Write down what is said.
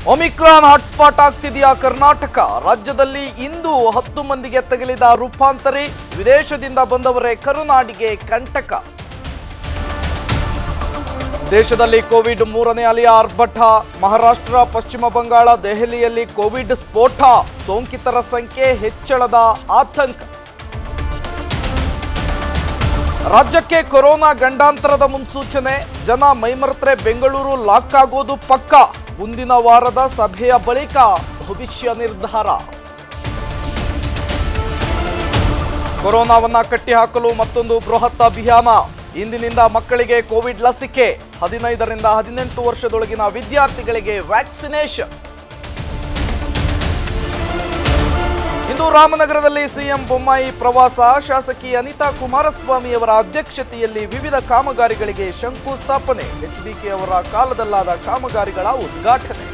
Omicron hotspot ಆಗ್ತಿದೆಯಾ Karnataka ರಾಜ್ಯದಲ್ಲಿ ಇಂದು ಹತ್ತು ಮಂದಿಗೆ ತಗುಲಿದ ರೂಪಾಂತರಿ ವಿದೇಶದಿಂದ ಬಂದವರೇ ಕರುನಾಡಿಗೆ ಕಂಟಕ ದೇಶದಲ್ಲಿ ಕೋವಿಡ್ ಮೂರನೇ ಅಲೆಯ ಆರ್ಭಟ ಮಹಾರಾಷ್ಟ್ರ ಪಶ್ಚಿಮ ಬಂಗಾಳ ದೆಹಲಿಯಲ್ಲಿ ಕೋವಿಡ್ ಸ್ಫೋಟ ಸೋಂಕಿತರ ಸಂಖ್ಯೆ ಹೆಚ್ಚಳದ ಆತಂಕ ರಾಜ್ಯಕ್ಕೆ ಕೊರೋನಾ ಗಂಡಾಂತರದ ಮುನ್ಸೂಚನೆ ಜನ ಮೈಮರೆತರೆ ಬೆಂಗಳೂರು ಲಾಕ್ ಆಗೋದು ಪಕ್ಕ ಮುಂದಿನ ವಾರದ ಸಭೆಯ ಬಳಿಕ ಭವಿಷ್ಯ ನಿರ್ಧಾರ ಕೊರೋನಾವನ್ನ ಕಟ್ಟಿಹಾಕಲು ಮತ್ತೊಂದು ಬೃಹತ್ ಅಭಿಯಾನ ಇಂದಿನಿಂದ ಮಕ್ಕಳಿಗೆ ಕೋವಿಡ್ ಲಸಿಕೆ ಹದಿನೈದರಿಂದ ಹದಿನೆಂಟು ವರ್ಷದೊಳಗಿನ ವಿದ್ಯಾರ್ಥಿಗಳಿಗೆ ವ್ಯಾಕ್ಸಿನೇಷನ್ ಇಂದು ರಾಮನಗರದಲ್ಲಿ ಸಿಎಂ ಬೊಮ್ಮಾಯಿ ಪ್ರವಾಸ ಶಾಸಕಿ ಅನಿತಾ ಕುಮಾರಸ್ವಾಮಿ ಅವರ ಅಧ್ಯಕ್ಷತೆಯಲ್ಲಿ ವಿವಿಧ ಕಾಮಗಾರಿಗಳಿಗೆ ಶಂಕುಸ್ಥಾಪನೆ ಎಚ್ಡಿಕೆ ಅವರ ಕಾಲದಲ್ಲಾದ ಕಾಮಗಾರಿಗಳ ಉದ್ಘಾಟನೆ